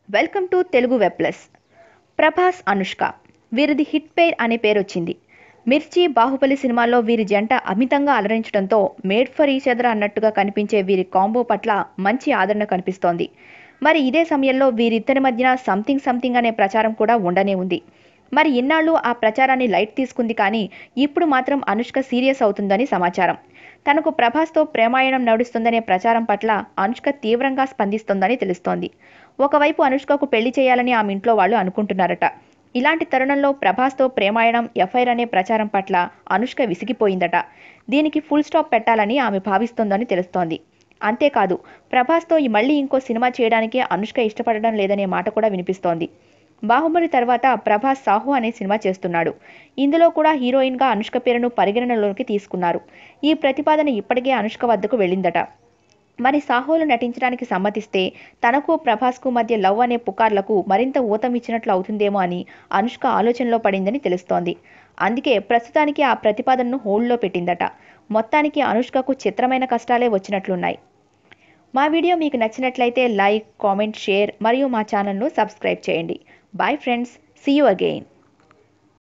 welcome to Telugu web plus Prabhas Anushka వీరిది hit pair అనే పేరు వచ్చింది మిర్చి బాహుబలి సినిమాల్లో వీరి జంట అమితంగా అలరించడంతో మేడ్ ఫర్ ఈచ్ అదర్ అన్నట్టుగా కనిపించే వీరి కాంబో పట్ల మంచి ఆదరణ కనిపిస్తోంది మరి ఇదే సమయంలో వీరిద్దరి మధ్యన సంథింగ్ సంథింగ్ అనే ప్రచారం కూడా ఉండనే ఉంది మరి ఇన్నాళ్ళు ఆ ప్రచారాన్ని లైట్ తీసుకుంది కానీ ఇప్పుడు మాత్రం అనుష్క సీరియస్ అవుతుందని సమాచారం తనకు ప్రభాస్తో ప్రేమాయణం నడుస్తుందనే ప్రచారం పట్ల అనుష్క తీవ్రంగా స్పందిస్తోందని తెలుస్తోంది ఒకవైపు అనుష్కకు పెళ్లి చేయాలని ఆమె ఇంట్లో వాళ్ళు అనుకుంటున్నారట ఇలాంటి తరుణంలో ప్రభాస్తో ప్రేమాయణం ఎఫ్ఐఆర్ అనే ప్రచారం పట్ల అనుష్క విసిగిపోయిందట దీనికి ఫుల్ స్టాప్ పెట్టాలని ఆమె భావిస్తోందని తెలుస్తోంది అంతేకాదు ప్రభాస్తో ఈ మళ్ళీ ఇంకో సినిమా చేయడానికి అనుష్క ఇష్టపడడం లేదనే మాట కూడా వినిపిస్తోంది బాహుబలి తర్వాత ప్రభాస్ సాహు అనే సినిమా చేస్తున్నాడు ఇందులో కూడా హీరోయిన్గా అనుష్క పేరును పరిగణనలోకి తీసుకున్నారు ఈ ప్రతిపాదన ఇప్పటికే అనుష్క వద్దకు వెళ్ళిందట మరి సాహోలు నటించడానికి సమ్మతిస్తే తనకు ప్రభాస్కు మధ్య లవ్ అనే పుకార్లకు మరింత ఊతమిచ్చినట్లు అవుతుందేమో అని అనుష్క ఆలోచనలో పడిందని తెలుస్తోంది అందుకే ప్రస్తుతానికి ఆ ప్రతిపాదనను హోల్డ్లో పెట్టిందట మొత్తానికి అనుష్కకు చిత్రమైన కష్టాలే వచ్చినట్లున్నాయి మా వీడియో మీకు నచ్చినట్లయితే లైక్ కామెంట్ షేర్ మరియు మా ఛానల్ను సబ్స్క్రైబ్ చేయండి bye friends see you again